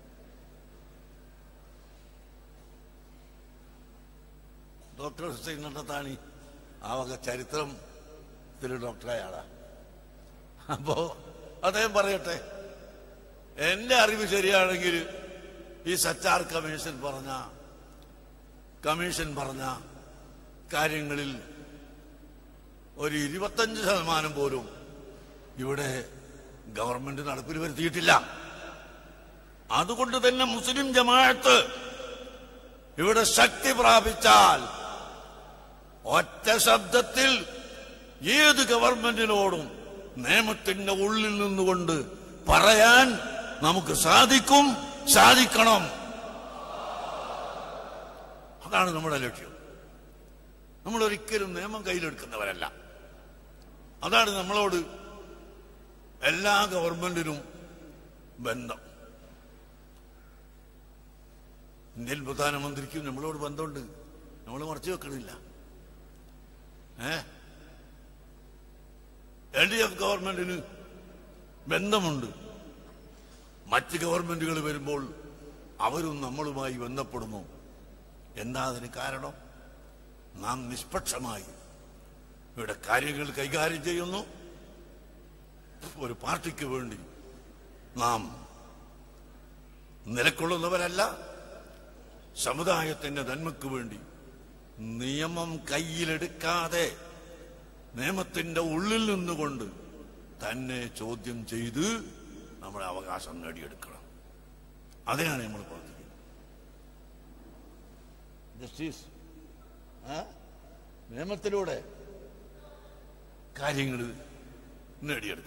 S2: ഡോക്ടർ ഹുസൈൻ കണ്ടെത്താണി ആ വക ചരിത്രം ഇതിൽ ഡോക്ടറായ ആളാ അപ്പോ അദ്ദേഹം പറയട്ടെ എന്റെ അറിവ് ശരിയാണെങ്കിൽ ഈ സച്ചാർ കമ്മീഷൻ പറഞ്ഞ കമ്മീഷൻ പറഞ്ഞ കാര്യങ്ങളിൽ ഒരു ഇരുപത്തഞ്ച് ശതമാനം പോലും ഇവിടെ ഗവൺമെന്റ് നടപ്പിൽ വരുത്തിയിട്ടില്ല അതുകൊണ്ട് തന്നെ മുസ്ലിം ജമാഅത്ത് ഇവിടെ ശക്തി പ്രാപിച്ചാൽ ഒറ്റ ശബ്ദത്തിൽ ഏത് ഗവൺമെന്റിനോടും നിയമത്തിന്റെ ഉള്ളിൽ നിന്നുകൊണ്ട് പറയാൻ നമുക്ക് സാധിക്കും സാധിക്കണം അതാണ് നമ്മുടെ ലക്ഷ്യം നമ്മൾ ഒരിക്കലും നിയമം കയ്യിലെടുക്കുന്നവരല്ല അതാണ് നമ്മളോട് എല്ലാ ഗവൺമെന്റിനും ബന്ധം ഇന്ത്യൻ പ്രധാനമന്ത്രിക്കും നമ്മളോട് ബന്ധമുണ്ട് നമ്മൾ മറച്ചു വെക്കണില്ല ഏ എൽ ഡി എഫ് ഗവൺമെന്റിന് ബന്ധമുണ്ട് മറ്റ് ഗവൺമെന്റുകൾ വരുമ്പോൾ അവരും നമ്മളുമായി ബന്ധപ്പെടുന്നു എന്താ അതിന് കാരണം നാം നിഷ്പക്ഷമായി ഇവിടെ കാര്യങ്ങൾ കൈകാര്യം ചെയ്യുന്നു ഒരു പാർട്ടിക്ക് വേണ്ടി നാം നിലകൊള്ളുന്നവരല്ല സമുദായത്തിന്റെ നന്മയ്ക്ക് വേണ്ടി നിയമം കയ്യിലെടുക്കാതെ നിയമത്തിന്റെ ഉള്ളിൽ നിന്നുകൊണ്ട് തന്നെ ചോദ്യം ചെയ്ത് നമ്മുടെ അവകാശം നേടിയെടുക്കണം അതിനാണ് നമ്മൾ പ്രവർത്തിക്കുന്നത് ജസ്റ്റിസ് ആ? നിയമത്തിലൂടെ കാര്യങ്ങൾ നേടിയെടുക്കണം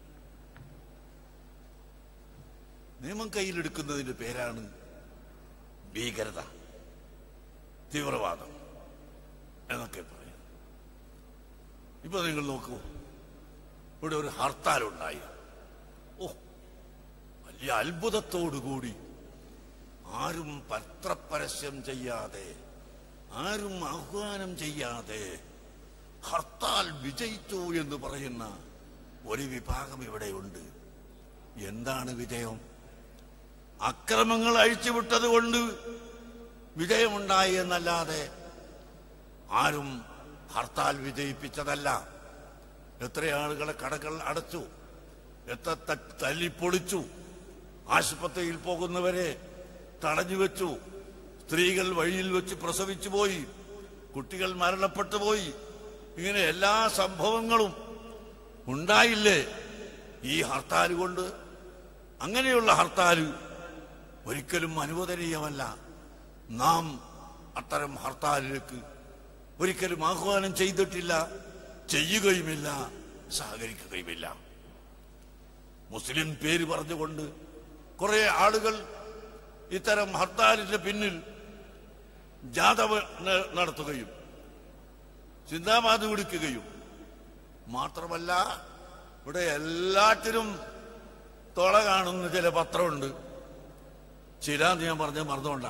S2: നിയമം കയ്യിലെടുക്കുന്നതിന്റെ പേരാണ് ഭീകരത തീവ്രവാദം എന്നൊക്കെ പറയും ഇപ്പൊ നിങ്ങൾ നോക്കൂ ഇവിടെ ഒരു ഹർത്താൽ ഉണ്ടായി ഓ വലിയ അത്ഭുതത്തോടുകൂടി ആരും പത്രപരസ്യം ചെയ്യാതെ ആരും ആഹ്വാനം ചെയ്യാതെ ഹർത്താൽ വിജയിച്ചു എന്ന് പറയുന്ന ഒരു വിഭാഗം ഇവിടെയുണ്ട് എന്താണ് വിജയം അക്രമങ്ങൾ അഴിച്ചുവിട്ടത് കൊണ്ട് വിജയമുണ്ടായി എന്നല്ലാതെ ആരും ഹർത്താൽ വിജയിപ്പിച്ചതല്ല എത്ര ആളുകളെ കടകൾ അടച്ചു എത്ര ത- തല്ലിപ്പൊളിച്ചു ആശുപത്രിയിൽ പോകുന്നവരെ തടഞ്ഞു വെച്ചു സ്ത്രീകൾ വഴിയിൽ വെച്ച് പ്രസവിച്ചു പോയി കുട്ടികൾ മരണപ്പെട്ടു പോയി ഇങ്ങനെ എല്ലാ സംഭവങ്ങളും ഉണ്ടായില്ലേ ഈ ഹർത്താൽ കൊണ്ട് അങ്ങനെയുള്ള ഹർത്താൽ ഒരിക്കലും അനുവദനീയമല്ല നാം അത്തരം ഹർത്താലിലേക്ക് ഒരിക്കലും ആഹ്വാനം ചെയ്തിട്ടില്ല ചെയ്യുകയുമില്ല സഹകരിക്കുകയുമില്ല മുസ്ലിം പേര് പറഞ്ഞുകൊണ്ട് കുറെ ആളുകൾ ഇത്തരം ഹർത്താലിന്റെ പിന്നിൽ ജാഥ ന- നടത്തുകയും ചിന്താബാധ വിളിക്കുകയും മാത്രമല്ല ഇവിടെ എല്ലാറ്റിനും തുള കാണുന്ന ചില പത്രമുണ്ട് ചില ഞാൻ പറഞ്ഞ മറന്നുകൊണ്ടാ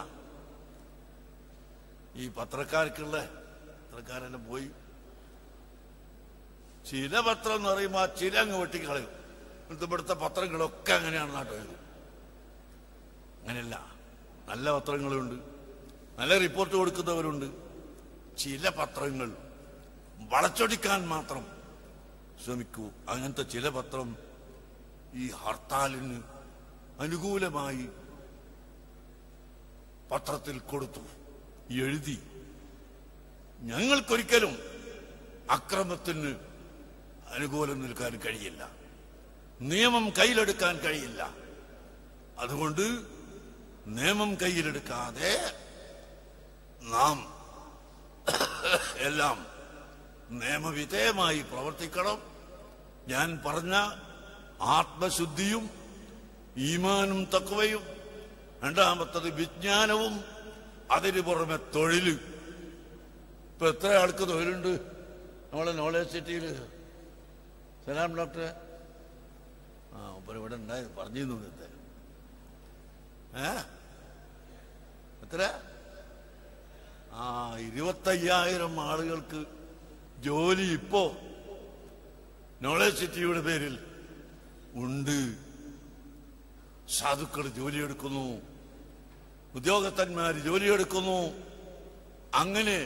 S2: ഈ പത്രക്കാർക്കുള്ള പത്രക്കാരെല്ലാം പോയി ചില പത്രം എന്ന് പറയുമ്പോൾ ആ ചില അങ്ങ് വെട്ടിക്കളയും ഇവിടുത്തെ ഇവിടുത്തെ പത്രങ്ങളൊക്കെ അങ്ങനെയാണ് നാട്ടിൽ അങ്ങനെയല്ല നല്ല പത്രങ്ങളുണ്ട് നല്ല റിപ്പോർട്ട് കൊടുക്കുന്നവരുണ്ട് ചില പത്രങ്ങൾ വളച്ചൊടിക്കാൻ മാത്രം ശ്രമിക്കൂ അങ്ങനത്തെ ചില പത്രം ഈ ഹർത്താലിന് അനുകൂലമായി പത്രത്തിൽ കൊടുത്തു എഴുതി ഞങ്ങൾക്കൊരിക്കലും അക്രമത്തിന് അനുകൂലം നിൽക്കാൻ കഴിയില്ല നിയമം കയ്യിലെടുക്കാൻ കഴിയില്ല അതുകൊണ്ട് നിയമം കയ്യിലെടുക്കാതെ നാം എല്ലാം നിയമവിധേയമായി പ്രവർത്തിക്കണം ഞാൻ പറഞ്ഞ ആത്മശുദ്ധിയും ഈമാനും തക്കവയും രണ്ടാമത്തത് വിജ്ഞാനവും അതിന് പുറമെ തൊഴില് ഇപ്പൊ എത്ര ആൾക്ക് തൊഴിലുണ്ട് നമ്മളെ നോളേജ് സിറ്റിയിൽ സലാം ഡോക്ടറെ ആ അപ്പൊ ഇവിടെ ഉണ്ടായി പറഞ്ഞിരുന്നു നേരത്തെ ഏ എത്ര ആ ഇരുപത്തയ്യായിരം ആളുകൾക്ക് ജോലി ഇപ്പോ നോളേജ് സിറ്റിയുടെ പേരിൽ ഉണ്ട് സാധുക്കൾ ജോലിയെടുക്കുന്നു ഉദ്യോഗസ്ഥന്മാർ ജോലിയെടുക്കുന്നു അങ്ങനെ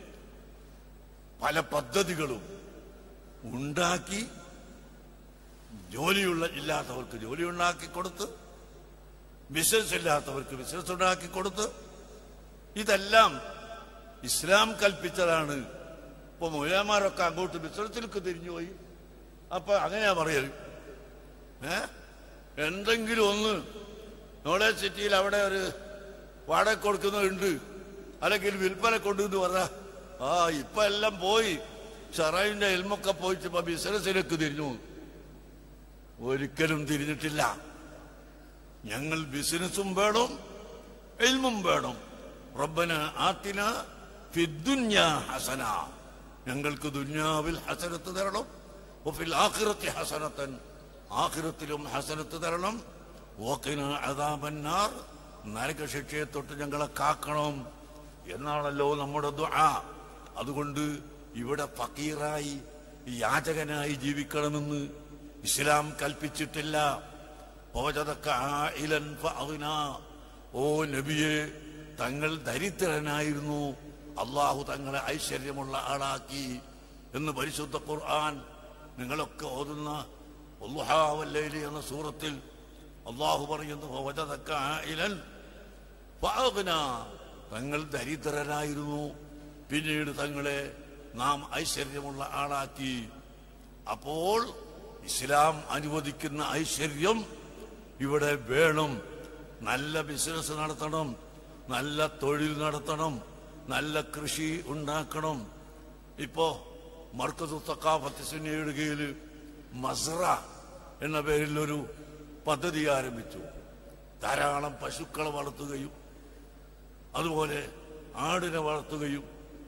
S2: പല പദ്ധതികളും ഉണ്ടാക്കി ജോലിയുള്ള ഇല്ലാത്തവർക്ക് ജോലി ഉണ്ടാക്കി കൊടുത്ത് ബിസിനസ് ഇല്ലാത്തവർക്ക് ബിസിനസ് ഉണ്ടാക്കി കൊടുത്ത് ഇതെല്ലാം ഇസ്ലാം കൽപ്പിച്ചതാണ് ഇപ്പൊ മൊയ്യാമാരൊക്കെ അങ്ങോട്ട് ബിസിനസ്സിലേക്ക് തിരിഞ്ഞുപോയി അപ്പൊ അങ്ങനെയാ പറയൽ ഏ എന്തെങ്കിലും ഒന്ന് നോളേജ് സിറ്റിയിൽ അവിടെ ഒരു വാടക കൊടുക്കുന്നുണ്ട് അല്ലെങ്കിൽ വിൽപ്പന കൊണ്ടുവന്ന് പറഞ്ഞ ആ ഇപ്പൊ എല്ലാം പോയി ഷറൈന്റെ എൽമൊക്കെ പോയിട്ട് ഇപ്പൊ ബിസിനസ്സിലേക്ക് തിരിഞ്ഞു ഒരിക്കലും തിരിഞ്ഞിട്ടില്ല ഞങ്ങൾ ബിസിനസ്സും വേണം എൽമും വേണം റബ്ബന ആത്തിന ഫിദ്ദുന്യ ഹസന ഞങ്ങൾക്ക് ദുന്യാവിൽ ഹസനത്ത് തരണം വഫിൽ ആഖിറത്തി ഹസനത്തൻ ആഖിറത്തിലും ഹസനത്ത് തരണം ഓക്കിന അതാപന്നാർ നരകശിക്ഷയെ തൊട്ട് ഞങ്ങളെ കാക്കണം എന്നാണല്ലോ നമ്മുടെ ദുആ അതുകൊണ്ട് ഇവിടെ ഫക്കീറായി യാചകനായി ജീവിക്കണമെന്ന് ഇസ്ലാം കൽപ്പിച്ചിട്ടില്ല ഓജതക്ക ആയിലൻ ഫഅഗ്ന. ഓ നബിയെ തങ്ങൾ ദരിദ്രനായിരുന്നു അള്ളാഹു തങ്ങളെ ഐശ്വര്യമുള്ള ആളാക്കി എന്ന് പരിശുദ്ധ ഖുർആൻ നിങ്ങളൊക്കെ ഓതുന്ന വല്ലുഹാവല്ലൈലി എന്ന സൂറത്തിൽ അള്ളാഹു പറയുന്നു ഓജതക്ക ആയിലൻ ഫഅഗ്ന. തങ്ങൾ ദരിദ്രരായിരുന്നു പിന്നീട് തങ്ങളെ നാം ഐശ്വര്യമുള്ള ആളാക്കി അപ്പോൾ ഇസ്ലാം അനുവദിക്കുന്ന ഐശ്വര്യം ഇവിടെ വേണം നല്ല ബിസിനസ് നടത്തണം നല്ല തൊഴിൽ നടത്തണം നല്ല കൃഷി ഉണ്ടാക്കണം ഇപ്പോ മർക്കസു തക്കാഫത്ത് സുന്നിയുടെ കീഴിൽ മസ്റ എന്ന പേരിൽ ഒരു പദ്ധതി ആരംഭിച്ചു ധാരാളം പശുക്കളെ വളർത്തുകയും അതുപോലെ ആടിനെ വളർത്തുകയും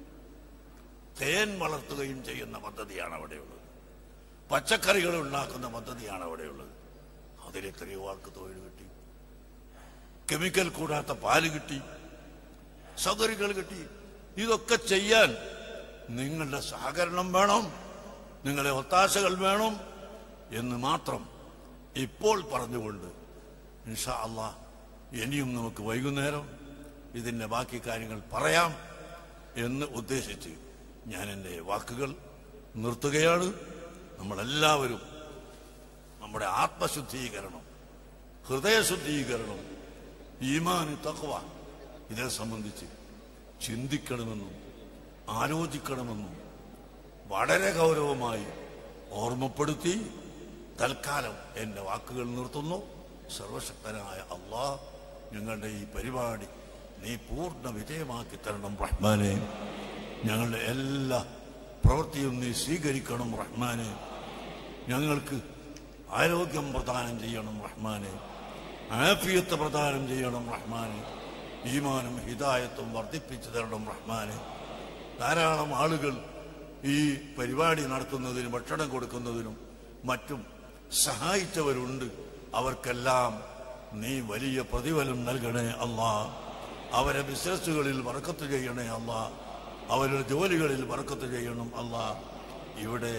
S2: തേൻ വളർത്തുകയും ചെയ്യുന്ന പദ്ധതിയാണ് അവിടെയുള്ളത് പച്ചക്കറികൾ ഉണ്ടാക്കുന്ന പദ്ധതിയാണ് അവിടെയുള്ളത് അതിൽ എത്രയോ ആൾക്ക് തൊഴിൽ കിട്ടി കെമിക്കൽ കൂടാത്ത പാല് കിട്ടി സൗകര്യങ്ങൾ കിട്ടി ഇതൊക്കെ ചെയ്യാൻ നിങ്ങളുടെ സഹകരണം വേണം നിങ്ങളുടെ ഒത്താശകൾ വേണം എന്ന് മാത്രം ഇപ്പോൾ പറഞ്ഞുകൊണ്ട് ഇൻഷാ അള്ളാ ഇനിയും നമുക്ക് വൈകുന്നേരം ഇതിന്റെ ബാക്കി കാര്യങ്ങൾ പറയാം എന്ന് ഉദ്ദേശിച്ച് ഞാൻ എൻ്റെ വാക്കുകൾ നിർത്തുകയാണ് നമ്മളെല്ലാവരും നമ്മുടെ ആത്മശുദ്ധീകരണം ഹൃദയശുദ്ധീകരണം ഈമാന് തക്വ ഇതേ സംബന്ധിച്ച് ചിന്തിക്കണമെന്നും ആലോചിക്കണമെന്നും വളരെ ഗൗരവമായി ഓർമ്മപ്പെടുത്തി തൽക്കാലം എന്റെ വാക്കുകൾ നിർത്തുന്നു സർവശക്തനായ അള്ളാഹ് ഞങ്ങളുടെ ഈ പരിപാടി നീ പൂർണ്ണ വിജയമാക്കി തരണം റഹ്മാനെ ഞങ്ങളുടെ എല്ലാ പ്രവൃത്തിയും നീ സ്വീകരിക്കണം റഹ്മാനെ ഞങ്ങൾക്ക് ആരോഗ്യം പ്രദാനം ചെയ്യണം റഹ്മാനെ ആഫിയത്ത് പ്രദാനം ചെയ്യണം റഹ്മാനെ ഈമാനും ഹിദായത്തും വർദ്ധിപ്പിച്ചു തരണം റഹ്മാനെ ധാരാളം ആളുകൾ ഈ പരിപാടി നടത്തുന്നതിനും ഭക്ഷണം കൊടുക്കുന്നതിനും മറ്റും സഹായിച്ചവരുണ്ട് അവർക്കെല്ലാം നീ വലിയ പ്രതിഫലം നൽകണേ അല്ലാ അവരെ ബിസിനസ്സുകളിൽ വറക്കത്ത് ചെയ്യണേ അല്ലാ അവരുടെ ജോലികളിൽ വറക്കത്ത് ചെയ്യണം അല്ലാ ഇവിടെ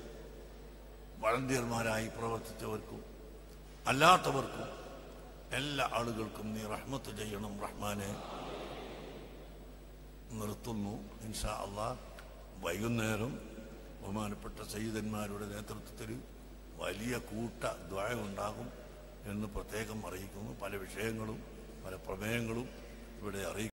S2: വളണ്ടിയർമാരായി പ്രവർത്തിച്ചവർക്കും അല്ലാത്തവർക്കും എല്ലാ ആളുകൾക്കും നീ റഹ്മത്ത് ചെയ്യണം റഹ്മാനെ നിർത്തുന്നു ഇൻഷാ അള്ളാ വൈകുന്നേരം ബഹുമാനപ്പെട്ട സയ്യിദന്മാരുടെ നേതൃത്വത്തിൽ വലിയ കൂട്ട ദ്വായ ഉണ്ടാകും എന്ന് പ്രത്യേകം അറിയിക്കുന്നു പല വിഷയങ്ങളും പല പ്രമേയങ്ങളും ഇവിടെ അറിയിക്കുന്നു